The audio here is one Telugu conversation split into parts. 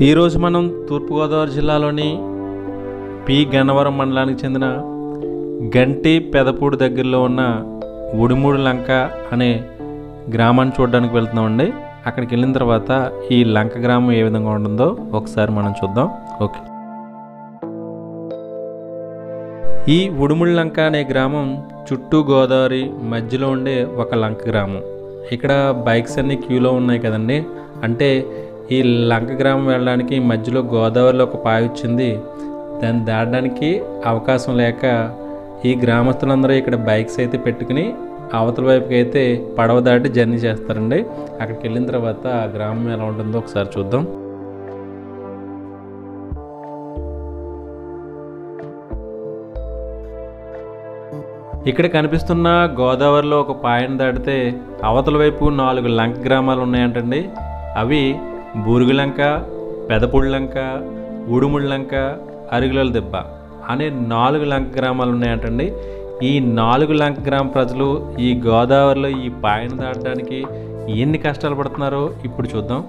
ఈరోజు మనం తూర్పుగోదావరి జిల్లాలోని పి గన్నవరం మండలానికి చెందిన గంటి పెదపూడి దగ్గరలో ఉన్న ఉడిమూడి లంక అనే గ్రామాన్ని చూడడానికి వెళ్తున్నామండి అక్కడికి వెళ్ళిన తర్వాత ఈ లంక గ్రామం ఏ విధంగా ఉంటుందో ఒకసారి మనం చూద్దాం ఓకే ఈ ఉడుముడి లంక అనే గ్రామం చుట్టూ గోదావరి మధ్యలో ఉండే ఒక లంక గ్రామం ఇక్కడ బైక్స్ అన్ని క్యూలో ఉన్నాయి కదండి అంటే ఈ లంక గ్రామం వెళ్ళడానికి మధ్యలో గోదావరిలో ఒక పాయ వచ్చింది దాన్ని దాటడానికి అవకాశం లేక ఈ గ్రామస్తులందరూ ఇక్కడ బైక్స్ అయితే పెట్టుకుని అవతల వైపుకి అయితే పడవ దాటి జర్నీ చేస్తారండి అక్కడికి వెళ్ళిన తర్వాత ఆ గ్రామం ఎలా ఉంటుందో ఒకసారి చూద్దాం ఇక్కడ కనిపిస్తున్న గోదావరిలో ఒక పాయను దాటితే అవతల వైపు నాలుగు లంక గ్రామాలు ఉన్నాయంటండి అవి బూరుగులంక పెదపుడి లంక ఉడుముడి లంక అరుగుల దెబ్బ అనే నాలుగు లంక గ్రామాలు ఉన్నాయంటండి ఈ నాలుగు లంక గ్రామ ప్రజలు ఈ గోదావరిలో ఈ పాయను దాటడానికి ఎన్ని కష్టాలు పడుతున్నారో ఇప్పుడు చూద్దాం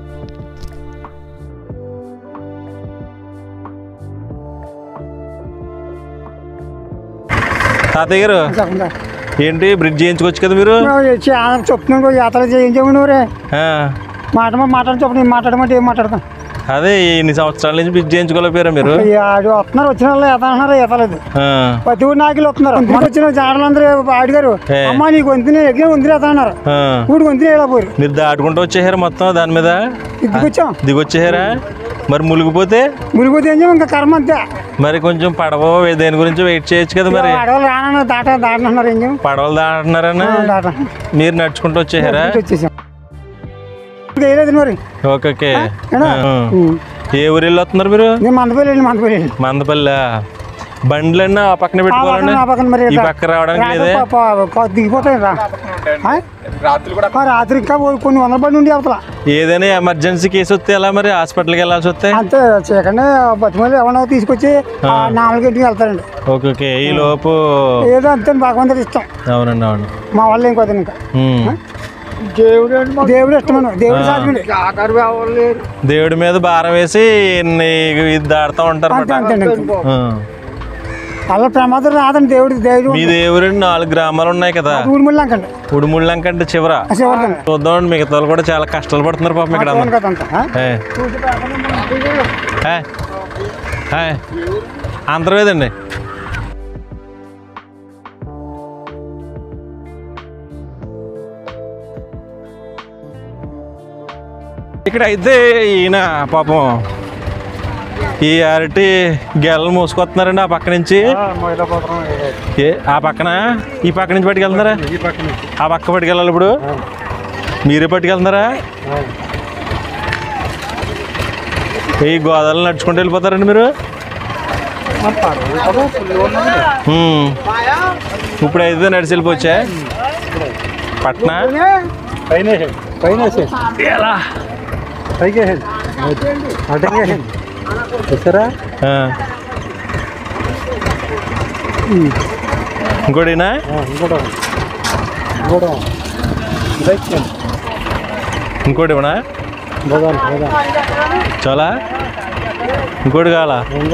తాతయ్య గారు చెప్పండి ఏంటి బ్రిడ్జ్ చేయించుకోవచ్చు కదా మీరు చెప్తున్నాను కూడా యాత్ర చేయించమని ఊరే ఆ, మాట మాట్లాడి చెప్పండి మాట్లాడమంటే ఏం మాట్లాడతాం అదే ఇన్ని సంవత్సరాల నుంచి బ్రిడ్జ్ చేయించుకోలేకపోయారా మీరు ఈ ఆడు వస్తున్నారు వచ్చిన వాళ్ళు ఎత అంటున్నారు ఎతలేదు ఆ, ప్రతి ఊరు నాయకులు వస్తున్నారు ఇంటికి వచ్చిన జాడలందరూ అడిగారు ఏ. అమ్మా నీకు వంతుని ఎగ్గిన వంతుని ఎత అన్నారు ఆ. ఊడి వంతుని ఎలా పోరు మీరు దాటుకుంటూ వచ్చేసారా మొత్తం దాని మీద ఇంటికి వచ్చాం దిగొచ్చేసారా మరి మునిగిపోతే మునిగిపోతే ఏం చేయం ఇంకా కర్మ అంతే మరి కొంచెం పడవ దేని గురించి వెయిట్ చేయొచ్చు కదా మరి అడవులు రానన్నారు దాట దాటన్నారు ఏం చేయం పడవలు దాటున్నారని ఆ, దాట మీరు నడుచుకుంటూ వచ్చేసారా ఇంటికి వచ్చేసాం ఇంకా వేయలేదు మరి ఓకే ఓకే ఏనా? ఆ. ఉం. ఏ ఊరు వెళ్ళి వస్తున్నారు మీరు నేను మందపల్లి వెళ్ళి మందపల్లి వెళ్ళి మందపల్లి బండ్లన్నా ఆ పక్కన పెట్టుకోవాలండి ఆ పక్కన మరి ఈ పక్క రావడానికి లేదే రాత్రి ప- ప- ప- దిగిపోతాయి రా ఆ? ఆ, రాత్రి ఇంకా ఓ కొన్ని వందల బండి ఉండి అవతల ఏదైనా ఎమర్జెన్సీ కేసు వస్తే ఎలా మరి హాస్పిటల్కి వెళ్ళాల్సి వస్తే అంతే చేయకుండా బతిమల్లి ఎవరో తీసుకొచ్చి ఆ నాలుగు ఇంటికి వెళ్తారండి ఓకే ఓకే ఈ లోపు ఏదో అంతే భగవంతుడు ఇష్టం అవునండి అవును మా వాళ్ళు ఏం కొద్ది ఇంకా ఉమ్. దేవుడు దేవుడు ఇష్టమను దేవుడు సాధ్యమే దేవుడి మీద భారం వేసి ఇన్ని ఇది దాడుతూ ఉంటారు అంతే అన్నమాట. అంతే అంతే ఆ. అలా ప్రమాదం రాదండి దేవుడి దేవుడు మీ దేవుడు నాలుగు గ్రామాలు ఉన్నాయి కదా ఊరి ముళ్ళు అంకండి ఉడుముళ్ళం కంటే చివర శివర్ధన్ చూద్దామండి మిగతా వాళ్ళు కూడా చాలా కష్టాలు పడుతున్నారు పాపం ఇక్కడ అందరూ. కదంతా ఆ? ఏ. ఏ. ఏ. అంతర్వేదండి ఇక్కడ అయితే ఈయన పాపం ఈ అరటి గెలలు మోసుకొస్తున్నారండి ఆ పక్క నుంచి ఏ ఆ పక్కన ఈ పక్క నుంచి పట్టుకెళ్తున్నారా ఆ పక్క పట్టుకెళ్ళాలి ఇప్పుడు మీరే పట్టుకెళ్తున్నారా ఈ గోదావరిలో నడుచుకుంటూ వెళ్ళిపోతారండి మీరు ఉమ్. ఇప్పుడు అయితే నడిచి వెళ్ళిపోవచ్చా పట్న ఎలా ఆ. ఇంకోటినా ఇంకోటి ఇవ్వనా చాలా ఇంకోటి కావాలా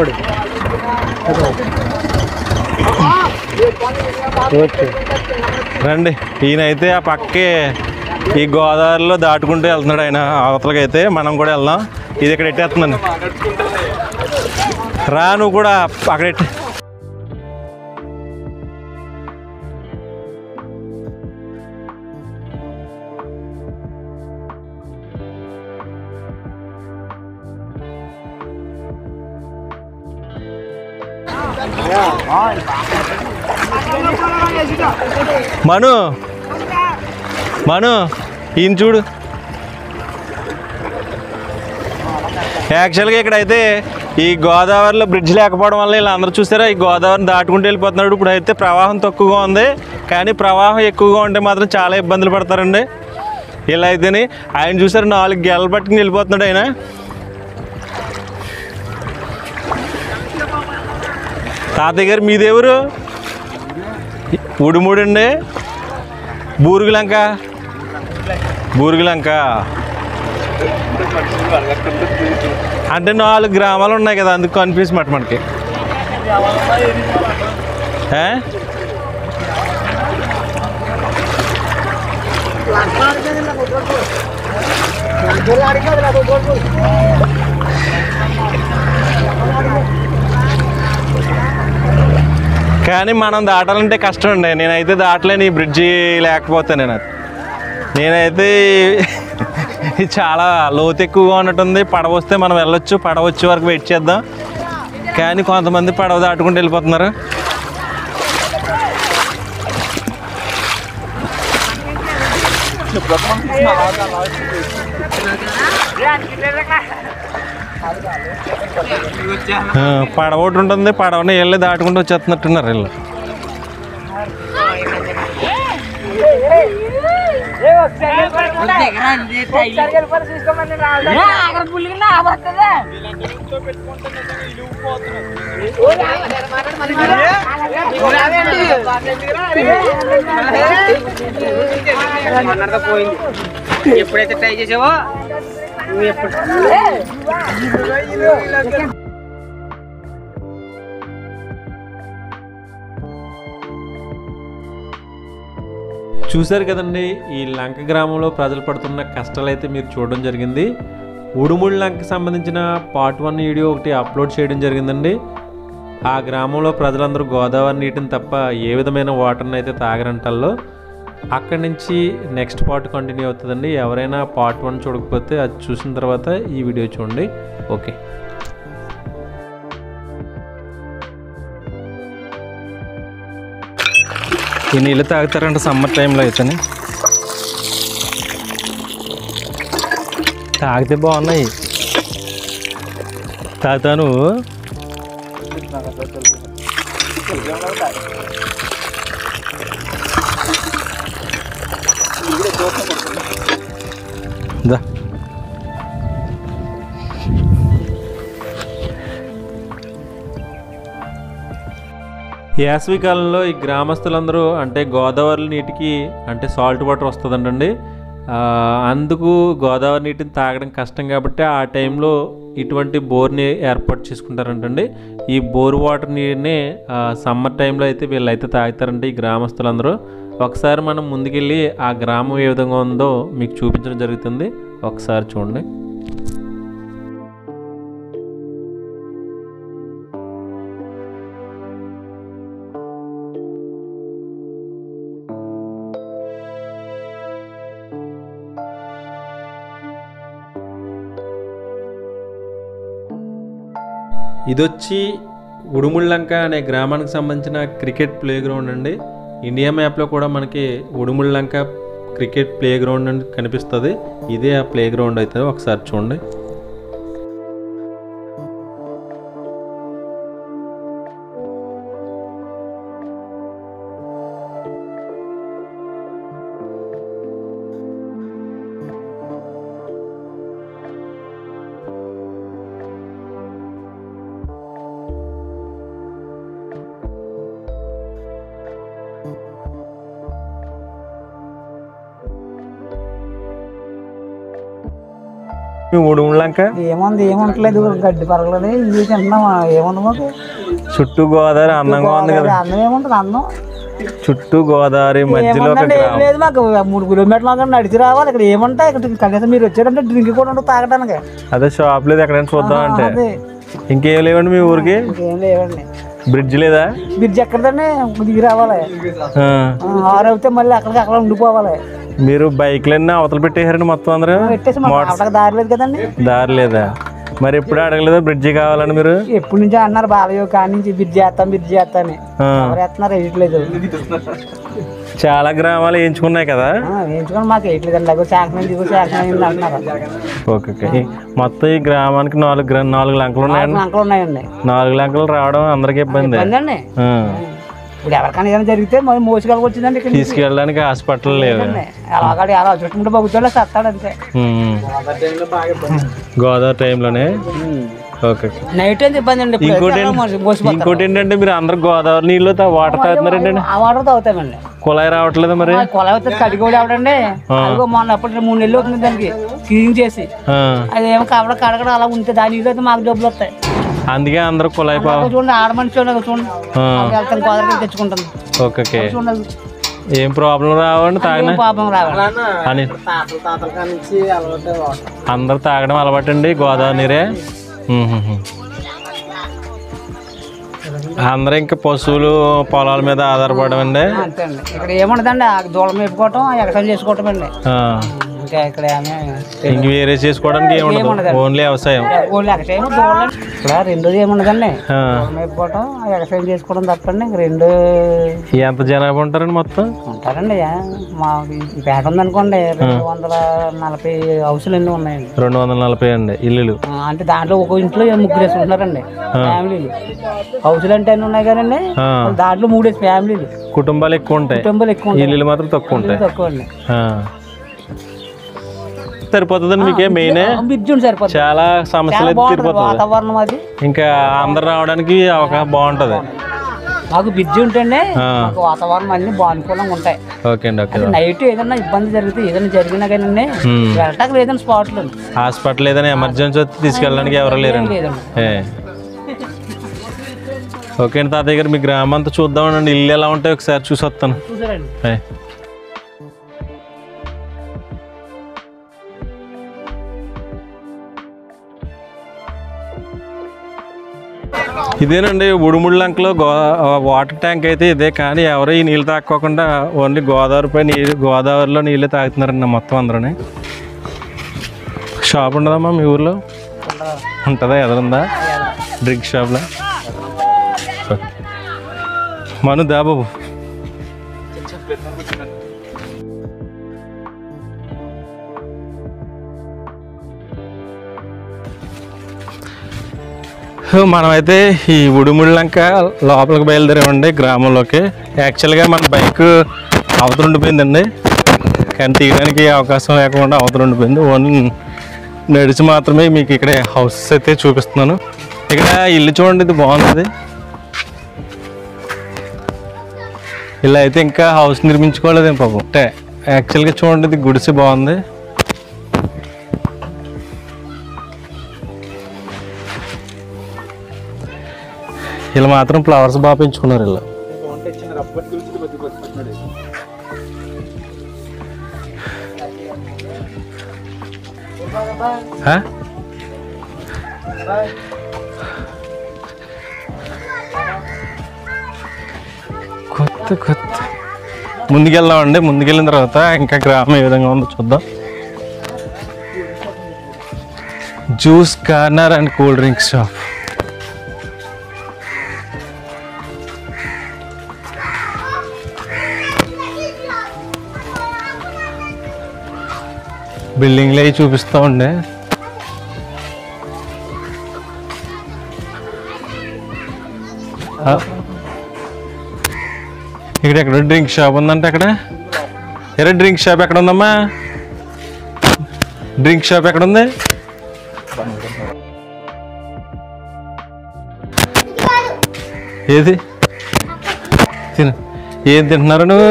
రండి ఈయన అయితే ఆ పక్కే ఈ గోదావరిలో దాటుకుంటూ వెళ్తున్నాడు ఆయన అవతలకి అయితే మనం కూడా వెళ్దాం ఇది ఇక్కడ ఎట్టేస్తున్నాను రా నువ్వు కూడా అక్కడ ఎట్టి మను మను ఈయన చూడు యాక్చువల్గా ఇక్కడైతే ఈ గోదావరిలో బ్రిడ్జ్ లేకపోవడం వల్ల వీళ్ళందరూ చూసారా ఈ గోదావరిని దాటుకుంటూ వెళ్ళిపోతున్నాడు ఇప్పుడు అయితే ప్రవాహం తక్కువగా ఉంది కానీ ప్రవాహం ఎక్కువగా ఉంటే మాత్రం చాలా ఇబ్బందులు పడతారండి ఇలా అయితేనే ఆయన చూసారు నాలుగు గెలలు పట్టుకుని వెళ్ళిపోతున్నాడు ఆయన తాతయ్య గారు మీది ఎవరు ఉడుముడండి బూరుగులంక బూరుగులంక అంటే నాలుగు గ్రామాలు ఉన్నాయి కదా అందుకు కన్ఫ్యూజ్ మాట మనకి ఏ? కానీ మనం దాటాలంటే కష్టం అండి నేనైతే దాటలేను ఈ బ్రిడ్జి లేకపోతే నేను అది. నేనైతే ఇది చాలా లోతు ఎక్కువగా ఉన్నట్టుంది పడవ వస్తే మనం వెళ్ళొచ్చు పడవ వచ్చే వరకు వెయిట్ చేద్దాం కానీ కొంతమంది పడవ దాటుకుంటూ వెళ్ళిపోతున్నారు ఆ, పడవ ఒకటి ఉంటుంది పడవని వెళ్ళి దాటుకుంటూ వచ్చేస్తున్నట్టున్నారు వీళ్ళు పోయింది ఎప్పుడైతే ట్రై చేసావో నువ్వు ఎప్పుడు చూశారు కదండి ఈ లంక గ్రామంలో ప్రజలు పడుతున్న కష్టాలు అయితే మీరు చూడడం జరిగింది ఉడుముడి లంకకి సంబంధించిన పార్ట్ వన్ వీడియో ఒకటి అప్లోడ్ చేయడం జరిగిందండి ఆ గ్రామంలో ప్రజలందరూ గోదావరి నీటిని తప్ప ఏ విధమైన వాటర్ని అయితే తాగరంటల్లో అక్కడి నుంచి నెక్స్ట్ పార్ట్ కంటిన్యూ అవుతుందండి ఎవరైనా పార్ట్ వన్ చూడకపోతే అది చూసిన తర్వాత ఈ వీడియో చూడండి ఓకే ఈ నీళ్ళు తాగుతారంట సమ్మర్ టైంలో అయితేనే తాగితే బాగున్నాయి తాగుతాను దా వేసవి కాలంలో ఈ గ్రామస్తులందరూ అంటే గోదావరి నీటికి అంటే సాల్ట్ వాటర్ వస్తుందంటండి ఆ, అందుకు గోదావరి నీటిని తాగడం కష్టం కాబట్టి ఆ టైంలో ఇటువంటి బోర్ని ఏర్పాటు చేసుకుంటారంటండి ఈ బోర్ వాటర్ నీరుని సమ్మర్ టైంలో అయితే వీళ్ళైతే తాగుతారంటే ఈ గ్రామస్తులందరూ ఒకసారి మనం ముందుకెళ్ళి ఆ గ్రామం ఏ విధంగా ఉందో మీకు చూపించడం జరుగుతుంది ఒకసారి చూడండి ఇదొచ్చి ఉడుముళ్ళంక అనే గ్రామానికి సంబంధించిన క్రికెట్ ప్లే గ్రౌండ్ అండి ఇండియా మ్యాప్లో కూడా మనకి ఉడుముళ్ళంక క్రికెట్ ప్లే గ్రౌండ్ అని కనిపిస్తుంది ఇదే ఆ ప్లే గ్రౌండ్ అవుతుంది ఒకసారి చూడండి ఉడుముళ్ళంక ఏముంది ఏముంటలేదు గడ్డి పరగలేదు ఇవి తింటున్నామా ఏముంది మాకు చుట్టూ గోదావరి అందంగా ఉంది కదా అన్నం ఏముంటుంది అన్నం చుట్టూ గోదావరి మధ్యలో ఒక ఏముందండి ఏం గ్రామం లేదు మాకు మూడు కిలోమీటర్లు అక్కడ నడిచి రావాలి ఇక్కడ ఏముంటాయి ఇక్కడ కనీసం మీరు వచ్చారంటే డ్రింక్ కూడా ఉండదు తాగడానికి అదే షాప్ లేదు ఎక్కడైనా చూద్దాం అంటే అదే ఇంకేం లేవండి మీ ఊరికి ఇంకేం లేవండి బ్రిడ్జ్ లేదా బ్రిడ్జ్ ఎక్కడదండి దిగి రావాలి ఆ. ఆ, ఆరు అవుతే మళ్ళీ అక్కడికి అక్కడ ఉండిపోవాలి మీరు బైక్లన్నీ అవతల పెట్టేశారండి మొత్తం అందరూ పెట్టేసి మాకు అక్కడికి దారి లేదు కదండి దారి లేదా మరి ఎప్పుడు అడగలేదా బ్రిడ్జి కావాలని మీరు ఎప్పటి నుంచో అన్నారు బాలయ్య కాడి నుంచి బ్రిడ్జ్ చేస్తాం బ్రిడ్జ్ చేస్తా అని ఆ. ఎవరు వేస్తున్నారు వేయట్లేదు చాలా గ్రామాలు ఎంచుకున్నాయి కదా ఆ, వేయించుకొని మాకు వేయట్లేదండి అగో శాంక్షన్ అయింది ఇగో శాంక్షన్ అయింది అంటున్నారు ఓకే ఓకే ఈ మొత్తం ఈ గ్రామానికి నాలుగు గ్రా- నాలుగు లంకలు ఉన్నాయండి అంకలు ఉన్నాయండి నాలుగు లంకలు రావడం అందరికి ఇబ్బంది ఇబ్బందండి ఆ. ఇప్పుడు ఎవరికైనా ఏదైనా జరిగితే మరి మోసుకెళ్ళకి వచ్చిందండి ఇక్కడ నుంచి. తీసుకెళ్ళడానికి హాస్పిటల్ లేవు ఇబ్బంది. అలాగాడు అలా చుట్టుముట్టు బగుతాడు సత్తాడు అంతే ఉమ్. గోదావరి టైంలోనే ఓకే నైట్ అయితే ఇబ్బంది అండి ఇప్పుడు ఇంకోటి అయితే మోసి- మోసిపోతారు. ఇంకోటి ఏంటంటే మీరు అందరు గోదావరి నీళ్ళు తా- వాటర్ తాగుతున్నారు ఏంటండి ఆ వాటర్ తాగుతామండి కుళాయి రావట్లేదు మరి ఆ కొల అవుతుంది కడిగోడు ఆవిడండి అదిగో మొన్న అప్పుడు మూడు నెలలు అవుతుంది దానికి క్లీన్ చేసి ఆ, అది ఏమో కవడ కడగడం అలా ఉంటే దాని నీళ్ళు అయితే మాకు డబ్బులు వస్తాయి అందుకే అందరూ కుళాయి పా అక్కడ చూడండి ఆడ మనిషి చూడండి అక్కడ చూడండి ఆ, అక్కడికి వెళ్తాను కుదరకి తెచ్చుకుంటాను ఓకే ఓకే చూడండి ఏం ప్రాబ్లం రావండి తాగిన ఏం పాపం రావాలి అని అందరు తాగడం అలవాటండి గోదావరి నీరే మ్మ్హ్మ్. అందరూ ఇంకా పశువులు పొలాల మీద ఆధారపడడం అండి అంతే అండి ఇక్కడ ఏముండదండి ఆ దూలం వేపుకోవటం ఎక్సైజ్ చేసుకోవటం అండి ఆ, ఇంకా ఇక్కడ ఏమీ ఇంక వేరే చేసుకోవడానికి ఏముండదు ఓన్లీ వ్యవసాయం ఓన్లీ ఎక్సైజ్ దూలం ఇక్కడ రెండోది ఏముండదండి ఆ, దూలం వేపుకోవటం ఎక్సైజ్ చేసుకోవడం తప్పండి ఇంక రెండు ఎంత జనాభా ఉంటారండి మొత్తం ఉంటారండి యా. మా ఈ పేట ఉందనుకోండి రెండు వందల నలభై హౌసులు ఎన్ని ఉన్నాయండి రెండు వందల నలభై అండి ఇల్లులు ఆ, అంటే దాంట్లో ఒక ఇంట్లో ముగ్గురు వేసుకుంటున్నారండి ఫ్యామిలీలు హౌసులు అంటే అన్ని ఉన్నాయి కదండి ఆ, దాంట్లో మూడేసి ఫ్యామిలీలు కుటుంబాలు ఎక్కువ ఉంటాయి కుటుంబాలు ఎక్కువ ఉంటాయి ఇల్లులు మాత్రం తక్కువ ఉంటాయి తక్కువ అండి ఆ. సరిపోతుందండి మీకే మెయిన్ విద్యుత్ సరిపోతుంది చాలా సమస్యలు అయితే బాగుంటుంది తీరిపోతుంది వాతావరణం అది ఇంకా అందరు రావడానికి అవకాశం బాగుంటది మాకు విద్య ఉంటేనే ఆ. మాకు వాతావరణం అన్ని బానుకూలంగా ఉంటాయి ఓకే అండి ఓకే నైట్ ఏదైనా ఇబ్బంది జరిగితే ఏదైనా జరిగినా కానీ Hmm. వెళ్ళటానికి లేదండి స్పాట్లు హాస్పిటల్ ఏదైనా ఎమర్జెన్సీ వస్తే తీసుకెళ్ళడానికి ఎవరు లేరండి లేదండి ఏ. ఓకే అండి తాతయ్య గారు మీ గ్రామం అంతా చూద్దామండి ఇల్లు ఎలా ఉంటాయి ఒకసారి చూసి వస్తాను చూసారండి ఏ. ఇదేనండి ఉడుముళ్ళంకలో గో వాటర్ ట్యాంక్ అయితే ఇదే కానీ ఎవరు ఈ నీళ్ళు తాక్కోకుండా ఓన్లీ గోదావరిపై నీళ్ళు గోదావరిలో నీళ్ళు తాగుతున్నారండి మొత్తం అందరూ షాప్ ఉండదమ్మా మీ ఊర్లో ఉంటుందా ఎదురుందా డ్రింక్ షాప్లో మను దా బాబు మనమైతే ఈ ఉడుముళ్ళంక లోపలికి బయలుదేరామండి గ్రామంలోకి యాక్చువల్గా మన బైక్ అవతల ఉండిపోయిందండి కానీ తీయడానికి అవకాశం లేకుండా అవతల ఉండిపోయింది ఓన్లీ నడిచి మాత్రమే మీకు ఇక్కడ హౌస్ అయితే చూపిస్తున్నాను ఇక్కడ ఇల్లు చూడండి ఇది బాగుంది ఇలా అయితే ఇంకా హౌస్ నిర్మించుకోలేదేం పాపం అంటే యాక్చువల్గా చూడండి ఇది గుడిసె బాగుంది ఇలా మాత్రం ఫ్లవర్స్ బాగా పెంచుకున్నారు ఇలా హా? కొత్త కొత్త ముందుకెళ్దామండి ముందుకెళ్ళిన తర్వాత ఇంకా గ్రామం ఏ విధంగా ఉందో చూద్దాం juice corner and cool drink shop బిల్డింగ్లు అవి చూపిస్తూ ఉండే ఆ. ఇక్కడ ఎక్కడ డ్రింక్ షాప్ ఉందంటే అక్కడ ఎరే డ్రింక్ షాప్ ఎక్కడ ఉందమ్మా డ్రింక్ షాప్ ఎక్కడ ఉంది ఏది తిను ఏం తింటున్నారు నువ్వు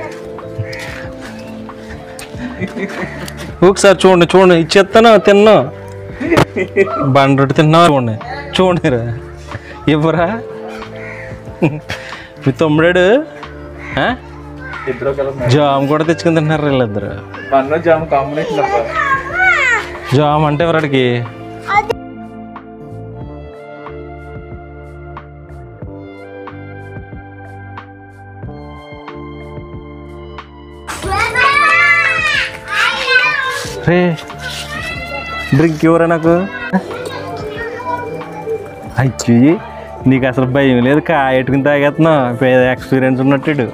ఒకసారి చూడండి చూడండి ఇచ్చేస్తాను తిన్నా బండ్రొట్టి తిన్నావా చూడండి చూడండి రా ఇవ్వరా మీ తమ్ముడాడు ఆ? జామ్ కూడా తెచ్చుకుని తింటున్నారు వీళ్ళిద్దరు పన్ను జామ్ కాంబినేషన్ అబ్బా జామ్ అంటే ఎవరాడికి రే డ్రింక్ ఇవ్వరా నాకు అచ్చి నీకు అసలు భయం లేదు కాయట్టుకుని తాగేస్తున్నావు పేద ఎక్స్పీరియన్స్ ఉన్నట్టు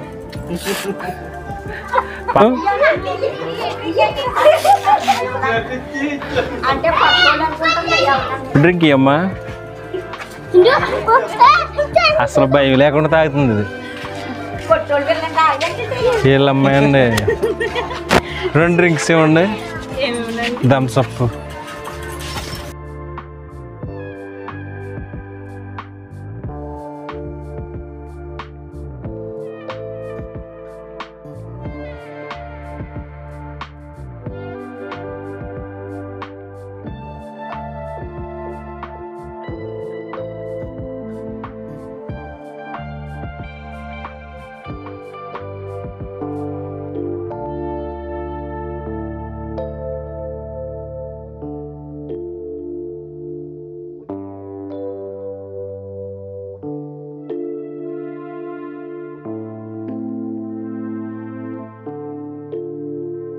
డ్రింక్ ఇవ్వమ్మా అసలు భయం లేకుండా తాగుతుంది ఇది వీళ్ళమ్మాయి అండి రెండు డ్రింక్స్ ఇవ్వండి థమ్స్ అప్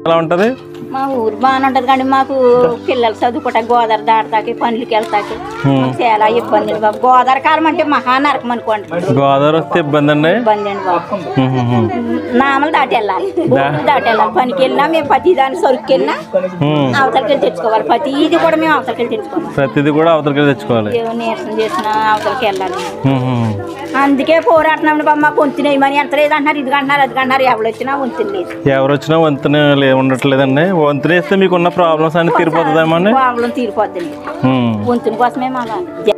ఎలా ఉంటుంది మా ఊరు బాగానే ఉంటది కానీ మాకు పిల్లలు చదువుకుంటా గోదావరి దాడతాకి పనులకి వెళ్తాకి మాకు చాలా ఇబ్బంది అండి బాబు గోదావరి కాలం అంటే మహా నరకం అనుకోండి గోదావరి వస్తే ఇబ్బంది అండి ఇబ్బంది అండి బాబు నామలు దాటి వెళ్ళాలి ఊళ్ళు దాటి వెళ్ళాలి పనికి వెళ్ళినా మేము ప్రతి దానికి సరుకు వెళ్ళినా అవతలకి వెళ్ళి తెచ్చుకోవాలి ప్రతి ఇది కూడా మేము అవతలకి వెళ్ళి తెచ్చుకోవాలి ప్రతిదీ కూడా అవతలకి తెచ్చుకోవాలి ఏమో నీరసం చేసినా అవతలకి వెళ్ళాలి ఉహుం. అందుకే పోరాడుతున్నాం బాబు మాకు వంతునేయమని ఎంత లేదు అంటున్నారు ఇది అంటున్నారు అది అంటున్నారు ఎవరు వచ్చినా వంతులు లేదు ఎవరు వచ్చినా వంతెన లే- ఉండట్లేదండి వంతెన వేస్తే మీకున్న ప్రాబ్లమ్స్ అన్ని తీరిపోతుందేమో అండి ప్రాబ్లం తీరిపోద్దండి ఉమ్. వంతుని కోసమే మాకు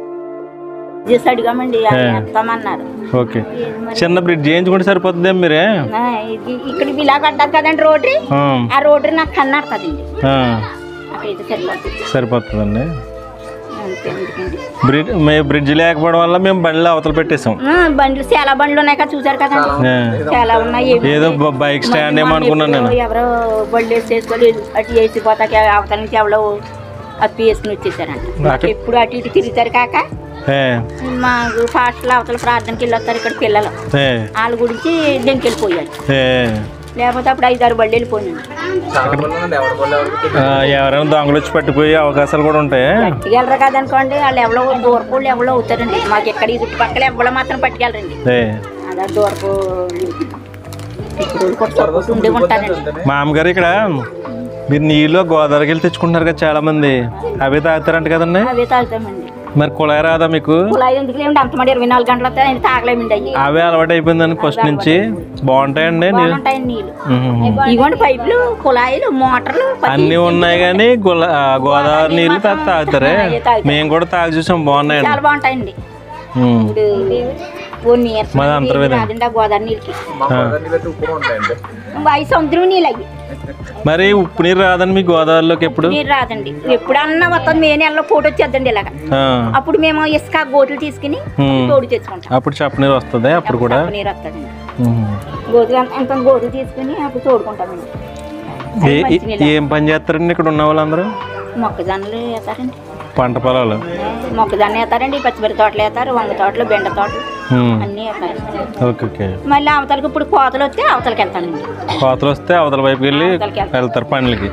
చేసి అడిగామండి అది వేస్తామన్నారు ఓకే చిన్న బ్రిడ్జ్ చేయించుకుంటే సరిపోతుంది మీరే ఆ, ఇది ఇక్కడ ఇలా కట్టారు కదండి రోడ్డు ఉమ్. ఆ రోడ్డు నాకు కన్నాడుతుందండి ఆ, అక్కడైతే సరిపోతుంది సరిపోతుందండి అంతే ఎందుకండి బ్రిడ్జ్ మే బ్రిడ్జ్ లేకపోవడం వల్ల మేము బండ్లు అవతల పెట్టేసాం ఆ, బండ్లు చాలా బండ్లు ఉన్నాయి కదా చూసారు కదండి ఆ. చాలా ఉన్నాయి ఏమి ఏదో బ- బైక్ స్టాండ్ ఏమో అనుకున్నాను నేను ఎవరో బళ్ళు వేసి చేసుకోవాలి అటు వేసి పోతాక అవతల నుంచి ఎవరో అప్పి వేసుకుని వచ్చేసారంట అక్కడ- ఎప్పుడు అటు ఇటు తిరుగుతారు కాక ఏ, మాకు ఫాస్ట్లో అవతల ప్రార్థనకి వెళ్ళొస్తారు ఇక్కడ పిల్లలు ఏ, వాళ్ళ గురించి దెంకెళ్ళిపోయాడు ఏ. లేకపోతే అప్పుడు ఐదారు బళ్ళు వెళ్ళిపోయాడు చాలా బళ్ళు ఉండండి ఎవరి బళ్ళు ఎవరికి తెలియదు. ఆ, ఎవరైనా దొంగలు వచ్చి పట్టిపోయే అవకాశాలు కూడా ఉంటాయి పట్టుకెళ్ళరు కదనుకోండి వాళ్ళు ఎవరో దూరపు వాళ్ళు ఎవరో అవుతారండి మాకు ఎక్కడ ఈ చుట్టుపక్కల ఎవరో మాత్రం పట్టుకెళ్ళరండి ఏ. అదే దూరపు ఇప్పుడు కూడా సపోర్ట్ ఉండే ఉంటారండి మా అమ్మగారు ఇక్కడ మీరు నీళ్ళు గోదావరికి వెళ్ళి తెచ్చుకుంటున్నారు కదా చాలా మంది అవే తాగుతారంట కదండి అవే తాగుతామండి మరి కుళాయి రాదా మీకు కుళాయి ఎందుకు లేండి అంతమంది ఇరవై నాలుగు గంటలు వస్తే ఆయన తాగలేమండి అయ్యి అవే అలవాటు అయిపోయిందండి ఫస్ట్ నుంచి బాగుంటాయండి నీళ్ళు బాగుంటాయండి నీళ్ళు ఉహుహు. ఇదిగోండి పైపులు కుళాయిలు మోటార్లు ప్రతి- అన్నీ ఉన్నాయి కానీ గుల- ఆ, గోదావరి నీళ్ళు తా- తాగుతారే మేము కూడా తాగి చూసాం బాగున్నాయండి చాలా బాగుంటాయండి ఉమ్. ఇప్పుడు ఓ నీరసం మాది అంతర్వేదం. రాదండి ఆ గోదావరి నీళ్ళకి మా గోదావరి నీళ్ళు అయితే ఉప్పుగా ఉంటాయండి అవి సముద్రం నీళ్ళు అయ్యి మరి ఉప్పు నీరు రాదండి మీ గోదావరిలోకి ఎప్పుడు నీరు రాదండి ఎప్పుడన్నా మొత్తం మే నెలలో పోటీ వచ్చేద్దండి ఇలాగ ఆ. అప్పుడు మేము ఇసుక గోతులు తీసుకుని ఉమ్. తోడు తెచ్చుకుంటాం అప్పుడు చప్ప నీరు వస్తుంది అప్పుడు కూడా తక్కువ నీరు వస్తుందండి ఉమ్. గోతులు అంత అంత గోతులు తీసుకుని అప్పుడు తోడుకుంటామండి ఏ- ఏ- ఏం పని చేస్తారండి ఇక్కడ ఉన్న వాళ్ళందరూ మొక్కజొన్నలు వేస్తారండి పంట పొలాలు మొక్కజొన్న వేస్తారండి పచ్చిమిరప తోటలు వేస్తారు వంగ తోటలు బెండ తోటలు ఉమ్. అన్నీ వేస్తారు ఓకే ఓకే మళ్ళీ అవతలకి ఇప్పుడు కోతలు వస్తే అవతలకి వెళ్తానండి కోతలు వస్తే అవతల వైపుకి వెళ్ళి అవతలకి వెళ్తాం. వెళ్తారు పనులకి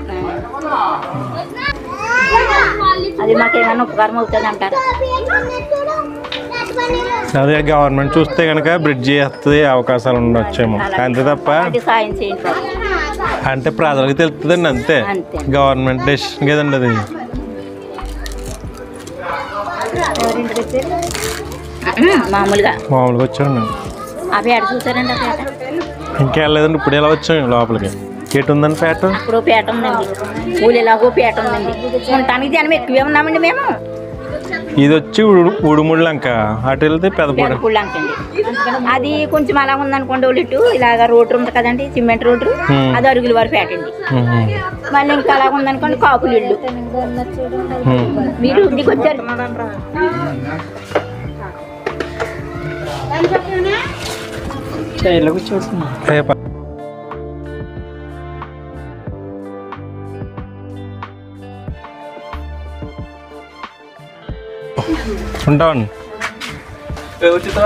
అది మాకేమైనా ఉపకారం అవుతుంది అంటారు అదే గవర్నమెంట్ చూస్తే కనుక బ్రిడ్జ్ చేస్తుంది అవకాశాలు ఉండొచ్చేమో అంతే తప్ప అది సాయం చేయండి బాబు. అంటే ప్రజలకు తెలుస్తుందండి అంతే అంతే. గవర్నమెంట్ డెసిషన్ కదండి అది ఎవరింటి దగ్గర? మామూలుగా మామూలుగా వచ్చాను ఆ పేట చూసారండి ఆ పేట ఇంకా వెళ్ళలేదండి ఇప్పుడు ఎలా వచ్చాం లోపలికి ఎటు ఉందండి పేట ఇప్పుడు పేట ఉందండి ఊళ్ళెలాగో పేట ఉందండి ఉండటానికి జనం ఎక్కువే ఉన్నామండి మేము ఇది వచ్చి ఉడు ఉడుముళ్ళంక అటు వెళ్తే పెదపూడి పెదపూళ్ళు అంకండి అది కొంచెం అలా ఉందనుకోండి వాళ్ళు ఇటు ఇలాగ రోడ్డు ఉంది కదండి సిమెంట్ రోడ్డు Hmm. అది అరుగుల వారి పేట అండి ఉహు. మళ్ళీ ఇంకా అలా ఉందనుకోండి కాపులు ఇళ్ళు ఉమ్. మీరు ఇంటికి వచ్చారు ఏ ప- ఉంటామండి ఏ ఉచిత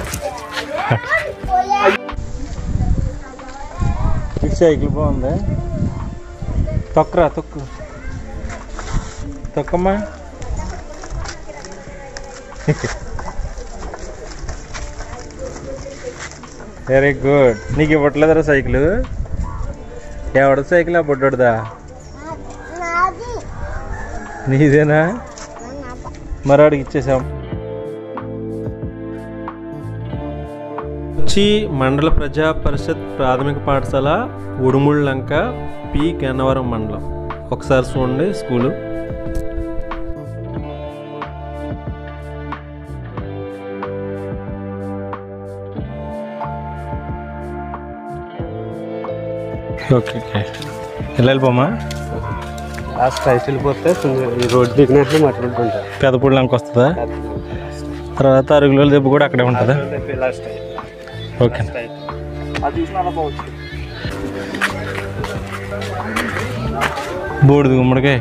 ఇటు సైకిల్ బాగుంది తొక్కరా తొక్కు తొక్కమ్మా వెరీ గుడ్ నీకు ఇవ్వట్లేదురా సైకిల్ ఎవడ సైకిల్ ఆ బుడ్డోడిదా నీదేనా మరి వాడికి ఇచ్చేసాం వచ్చి మండల ప్రజా పరిషత్ ప్రాథమిక పాఠశాల ఉడుముళ్ళంక పి గన్నవరం మండలం ఒకసారి చూడండి స్కూలు ఓకే ఓకే వెళ్ళిపోమా ఆ స్ట్రైట్ వెళ్ళిపోతే ఈ రోడ్డు దిగినట్లు మాట్లాడుకుంటారు పెదపూడి లంక వస్తుందా తర్వాత అరుగుల దెబ్బ కూడా అక్కడే ఉంటుందా ఇలా స్ట్రైట్ ఓకే అది చూసిన అలా పోవచ్చు బూడిద గుమ్మడికాయ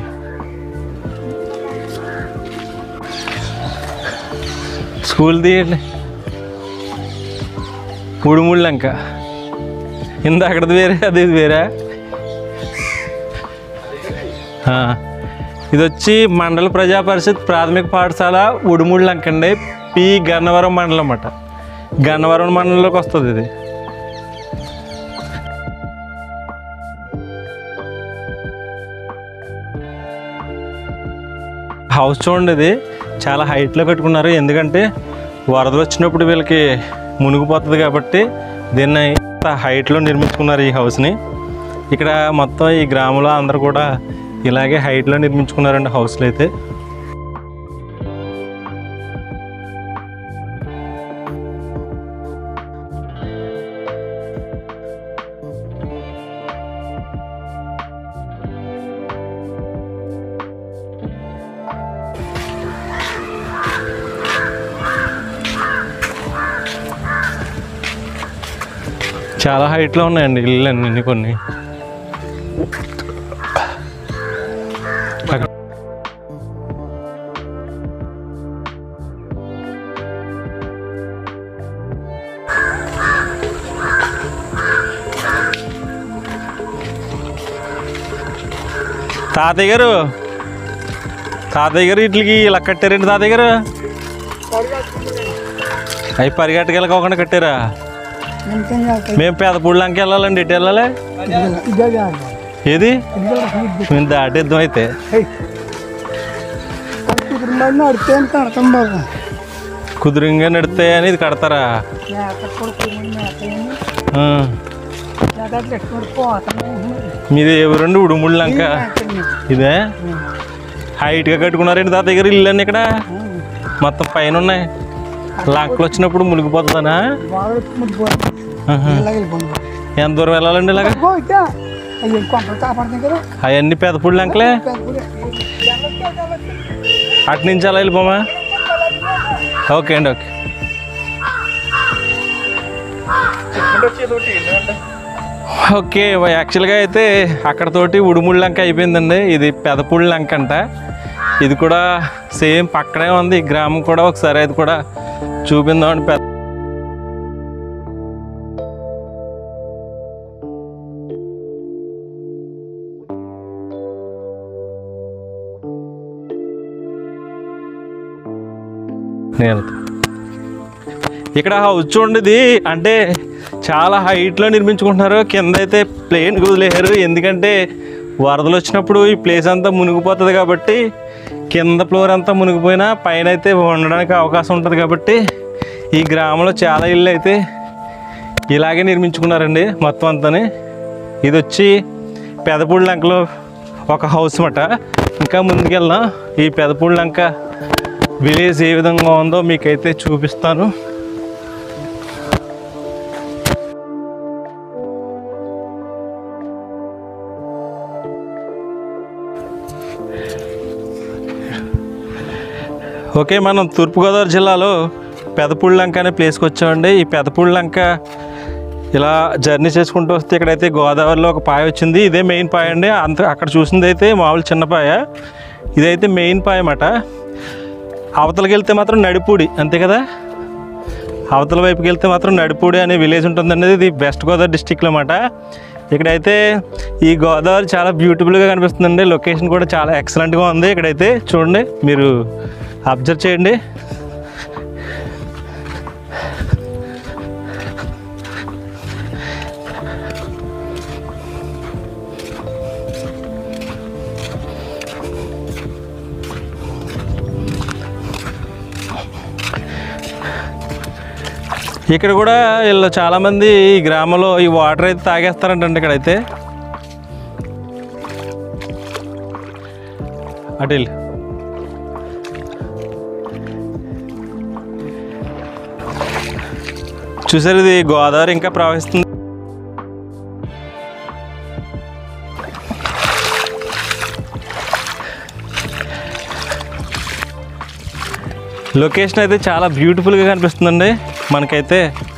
స్కూల్ తీయండి మూడు మూడు లంక ఇంత అక్కడది వేరే అది ఇది వేరే ఆ, ఇది వచ్చి మండల ప్రజా పరిషత్ ప్రాథమిక పాఠశాల ఉడుముళ్ళు అంకండి పి గన్నవరం మండలం అన్నమాట గన్నవరం మండలంలోకి వస్తుంది ఇది హౌస్ చూడండి ఇది చాలా హైట్లో కట్టుకున్నారు ఎందుకంటే వరదలు వచ్చినప్పుడు వీళ్ళకి మునిగిపోతుంది కాబట్టి దీన్ని ఇంత హైట్లో నిర్మించుకున్నారు ఈ హౌస్ని ఇక్కడ మొత్తం ఈ గ్రామంలో అందరూ కూడా ఇలాగే హైట్లో నిర్మించుకున్నారండి హౌస్లు అయితే చాలా హైట్లో ఉన్నాయండి ఇల్లు అన్ని కొన్ని అక్కడ- తాతయ్య గారు తాతయ్య గారు వీటికి ఇలా కట్టారండి తాతయ్య గారు అవి పరిగెట్టకెళ్ళకోకుండా కట్టారా మేము పెదపూడిలంకి వెళ్ళాలండి ఇటు వెళ్ళాలి ఏది మేము దాటేద్దాం అయితే అడితే కడతాం బాబు కుదురుగా నడితే అని ఇది కడతారా ఆ. మీది ఎవరండి ఉడుముళ్ళు లంక ఇదే హైట్గా కట్టుకున్నారండి తాత దగ్గర ఇల్లు అండి ఇక్కడ మొత్తం పైన ఉన్నాయి లంకలు వచ్చినప్పుడు మునిగిపోతుందనా ఆహా. ఎంత దూరం వెళ్ళాలండి ఇలాగ అయ్యి కొంపలు కాపాడుతాయి కదా అవన్నీ పెదపూడి లంకలే అటు నుంచి అలా వెళ్ళిపోమా ఓకే అండి ఓకే ఓకే యాక్చువల్గా అయితే అక్కడతోటి ఉడుముళ్ళ లంక అయిపోయిందండి ఇది పెదపూడి లంక అంట ఇది కూడా సేమ్ పక్కనే ఉంది ఈ గ్రామం కూడా ఒకసారి అది కూడా చూపిందామండి పెద్ద నేను వెళ్తా. ఇక్కడ హౌస్ చూడండి ఇది అంటే చాలా హైట్లో నిర్మించుకుంటున్నారు కింద అయితే ప్లేన్ వదిలేశారు ఎందుకంటే వరదలు వచ్చినప్పుడు ఈ ప్లేస్ అంతా మునిగిపోతుంది కాబట్టి కింద ఫ్లోర్ అంతా మునిగిపోయినా పైన అయితే ఉండడానికి అవకాశం ఉంటుంది కాబట్టి ఈ గ్రామంలో చాలా ఇళ్ళు అయితే ఇలాగే నిర్మించుకున్నారండి మొత్తం అంతాని ఇది వచ్చి పెదపూడి లంకలో ఒక హౌస్ మాట ఇంకా ముందుకెళ్దాం ఈ పెదపూడి లంక విలేజ్ ఏ విధంగా ఉందో మీకైతే చూపిస్తాను ఓకే మనం తూర్పుగోదావరి జిల్లాలో పెదపూడి లంక అనే ప్లేస్కి వచ్చామండి ఈ పెదపూడి లంక ఇలా జర్నీ చేసుకుంటూ వస్తే ఇక్కడైతే గోదావరిలో ఒక పాయ వచ్చింది ఇదే మెయిన్ పాయ అండి అంత అక్కడ చూసింది అయితే మామూలు చిన్న పాయ ఇదైతే మెయిన్ పాయ అన్నమాట అవతలకి వెళ్తే మాత్రం నడిపూడి అంతే కదా అవతల వైపుకి వెళ్తే మాత్రం నడిపూడి అనే విలేజ్ ఉంటుందండి ఇది వెస్ట్ గోదావరి డిస్టిక్లో అన్నమాట ఇక్కడైతే ఈ గోదావరి చాలా బ్యూటిఫుల్గా కనిపిస్తుందండి లొకేషన్ కూడా చాలా ఎక్సలెంట్గా ఉంది ఇక్కడైతే చూడండి మీరు అబ్జర్వ్ చేయండి ఇక్కడ కూడా వీళ్ళు చాలామంది ఈ గ్రామంలో ఈ వాటర్ అయితే తాగేస్తారంటండి ఇక్కడైతే అటు వెళ్ళి చూసారు ఇది గోదావరి ఇంకా ప్రవహిస్తుంది లొకేషన్ అయితే చాలా బ్యూటిఫుల్గా కనిపిస్తుందండి మనకైతే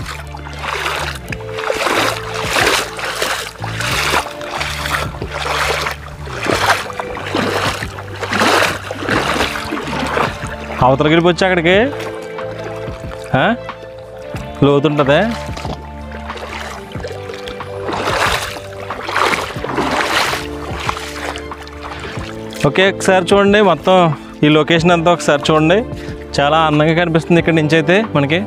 అవతల గడిపి వచ్చి అక్కడికి ఆ? లోతుంటుందా ఓకే ఒకసారి చూడండి మొత్తం ఈ లొకేషన్ అంతా ఒకసారి చూడండి చాలా అందంగా కనిపిస్తుంది ఇక్కడ నుంచి అయితే మనకి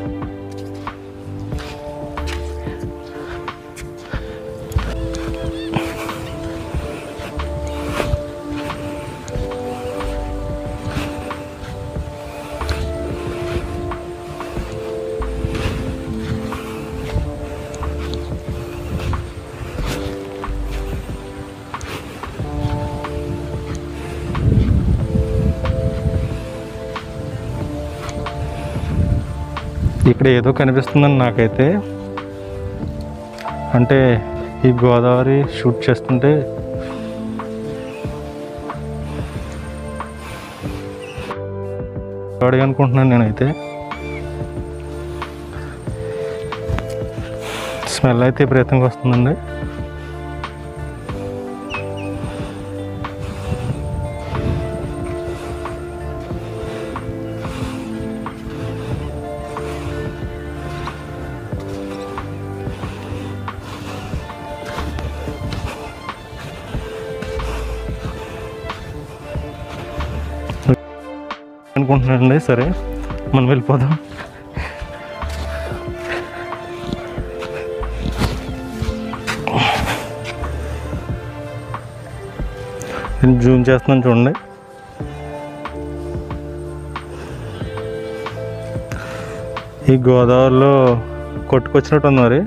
ఇక్కడ ఏదో కనిపిస్తుందని నాకైతే అంటే ఈ గోదావరి షూట్ చేస్తుంటే అడిగి అనుకుంటున్నాను నేనైతే స్మెల్ అయితే విపరీతంగా వస్తుందండి అనుకుంటున్నానండి సరే మనం వెళ్ళిపోదాం నేను జూమ్ చేస్తున్నాను చూడండి ఈ గోదావరిలో కొట్టుకొచ్చినట్టు ఉంది మరి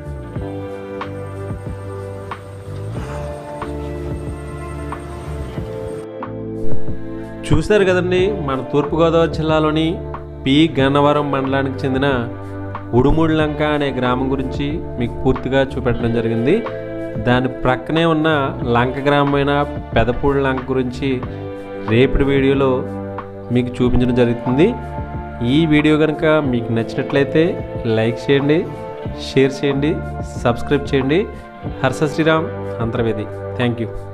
చూశారు కదండి మన తూర్పుగోదావరి జిల్లాలోని పి గన్నవరం మండలానికి చెందిన ఉడుముడు లంక అనే గ్రామం గురించి మీకు పూర్తిగా చూపెట్టడం జరిగింది దాని ప్రక్కనే ఉన్న లంక గ్రామమైన పెదపూడి లంక గురించి రేపటి వీడియోలో మీకు చూపించడం జరుగుతుంది ఈ వీడియో కనుక మీకు నచ్చినట్లయితే లైక్ చేయండి షేర్ చేయండి సబ్స్క్రైబ్ చేయండి హర్ష శ్రీరామ్ అంతర్వేది థ్యాంక్ యూ